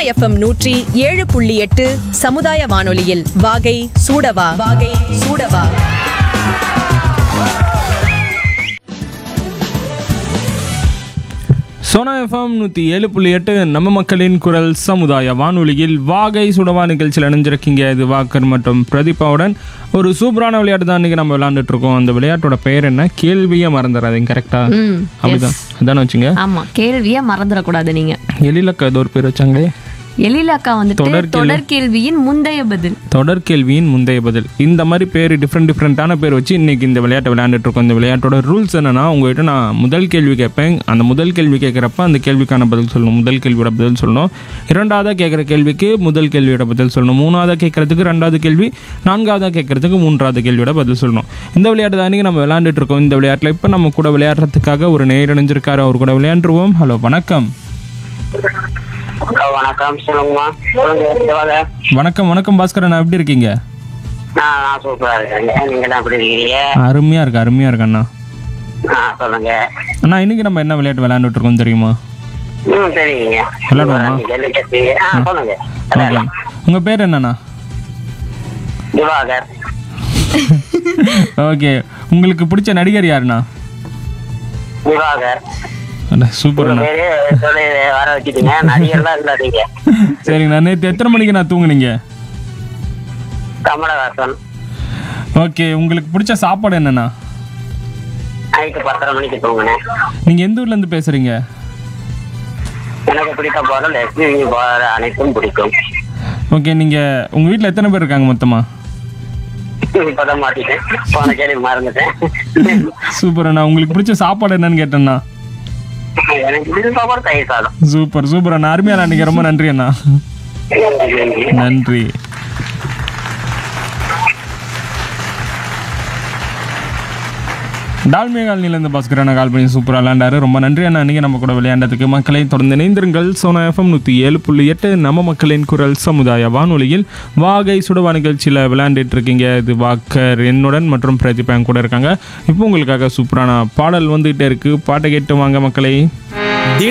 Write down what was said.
FM நூற்றி ஏழு புள்ளி எட்டு சமுதாய வானொலியில் வாகை சூடவா வாகை சூடவா சோனா எஃப்எம் நூற்றி ஏழு புள்ளி எட்டு நம்ம மக்களின் குரல் சமுதாய வானொலியில் வாகை சுடவா நிகழ்ச்சியில் இணைஞ்சிருக்கீங்க இது வாக்கர் மற்றும் பிரதீபாவுடன் ஒரு சூப்பரான விளையாட்டு தான் இன்றைக்கி நம்ம விளையாண்டுட்டு இருக்கோம் அந்த விளையாட்டோட பெயர் என்ன கேள்வியே மறந்துடாதீங்க கரெக்டா ம் அப்படிதான் அதானே வச்சுங்க ஆமா கேள்வியை மறந்துடக்கூடாது நீங்க எழிலக்க ஏதோ ஒரு பேர் வச்சாங்களே எழிலாக்கா வந்துட்டு தொடர் கேள்வி. தொடர் கேள்வியின் முந்தைய பதில் தொடர் கேள்வியின் முந்தைய பதில் இந்த மாதிரி பேர் டிஃப்ரெண்ட் டிஃப்ரெண்ட்டான பேர் வச்சு இன்னைக்கு இந்த விளையாட்டை விளையாண்டுட்டு இருக்கோம் இந்த விளையாட்டோட ரூல்ஸ் என்னன்னா உங்ககிட்ட நான் முதல் கேள்வி கேட்பேன் அந்த முதல் கேள்வி கேட்குறப்ப அந்த கேள்விக்கான பதில் சொல்லணும் முதல் கேள்வியோட பதில் சொல்லணும் இரண்டாவதாக கேட்குற கேள்விக்கு முதல் கேள்வியோட பதில் சொல்லணும் மூணாவதாக கேட்கறதுக்கு ரெண்டாவது கேள்வி நான்காவதாக கேட்கறதுக்கு மூன்றாவது கேள்வியோட பதில் சொல்லணும் இந்த விளையாட்டு தான் இன்னைக்கு நம்ம விளையாண்டுட்டு இருக்கோம் இந்த விளையாட்டில் இப்போ நம்ம கூட விளையாடுறதுக்காக ஒரு நேர் இணைஞ்சிருக்காரு அவர் கூட விளையாண்டுருவோம் ஹலோ வணக்கம் ஹலோ வணக்கம் சொல்லுங்கம்மா சொல்லுங்க எதுவாக வணக்கம் வணக்கம் பாஸ்கரன் எப்படி இருக்கீங்க நான் நான் சூப்பரா இருக்கேங்க நீங்க தான் எப்படி இருக்கீங்க அருமையாக இருக்கு அருமையாக இருக்கு அண்ணா ஆ சொல்லுங்க அண்ணா இன்னைக்கு நம்ம என்ன விளையாட்டு விளையாண்டுட்டு இருக்கோம் தெரியுமா ம் சரிங்க விளையாடுவோமா? நீங்க என்ன கேட்டீங்க? ஆ சொல்லுங்க ஓகே உங்க பேர் என்னண்ணா திவாகர் ஓகே உங்களுக்கு பிடிச்ச நடிகர் யாருண்ணா திவாகர் அட சூப்பர் அண்ணா பேரு சொல்லி வர வச்சுட்டீங்க நடிகர்லாம் இல்லாதீங்க சரிங்கண்ணா நேற்று எத்தனை மணிக்கு நான் தூங்குனீங்க கமலஹாசன் ஓகே உங்களுக்கு பிடிச்ச சாப்பாடு என்னண்ணா நைட்டு பத்தரை மணிக்கு தூங்கினேன் நீங்கள் எந்த ஊர்லேருந்து பேசுகிறீங்க எனக்கு பிடித்த பாடல் எஸ்பிவி பாடல் அனைத்தும் பிடிக்கும் ஓகே நீங்கள் உங்கள் வீட்டில் எத்தனை பேர் இருக்காங்க மொத்தமாக இப்பதான் மாட்டிட்டேன் போன கேள்வி மறந்துட்டேன் சூப்பர் அண்ணா உங்களுக்கு பிடிச்ச சாப்பாடு என்னன்னு கேட்டேண்ணா எனக்கு பிடிச்ச சாப்பாடு தயிர் சாதம் சூப்பர் சூப்பர் அண்ணா அருமையான அன்றைக்கி ரொம்ப நன்றி அண்ணா நன்றி டால்மியா காலனிலேருந்து பாஸ்கர் அண்ணா கால் பண்ணி சூப்பராக விளையாண்டாரு ரொம்ப நன்றி அண்ணா அன்றைக்கி நம்ம கூட விளையாண்டதுக்கு மக்களை தொடர்ந்து இணைந்திருங்கள் சோனா எஃப்எம் நூற்றி ஏழு புள்ளி எட்டு நம்ம மக்களின் குரல் சமுதாய வானொலியில் வாகை சுடவா நிகழ்ச்சியில் விளையாண்டுட்டு இருக்கீங்க இது வாக்கர் என்னுடன் மற்றும் பிரதீபா கூட இருக்காங்க இப்போ உங்களுக்காக சூப்பரான பாடல் வந்துகிட்டே இருக்குது பாட்டை கேட்டு வாங்க மக்களை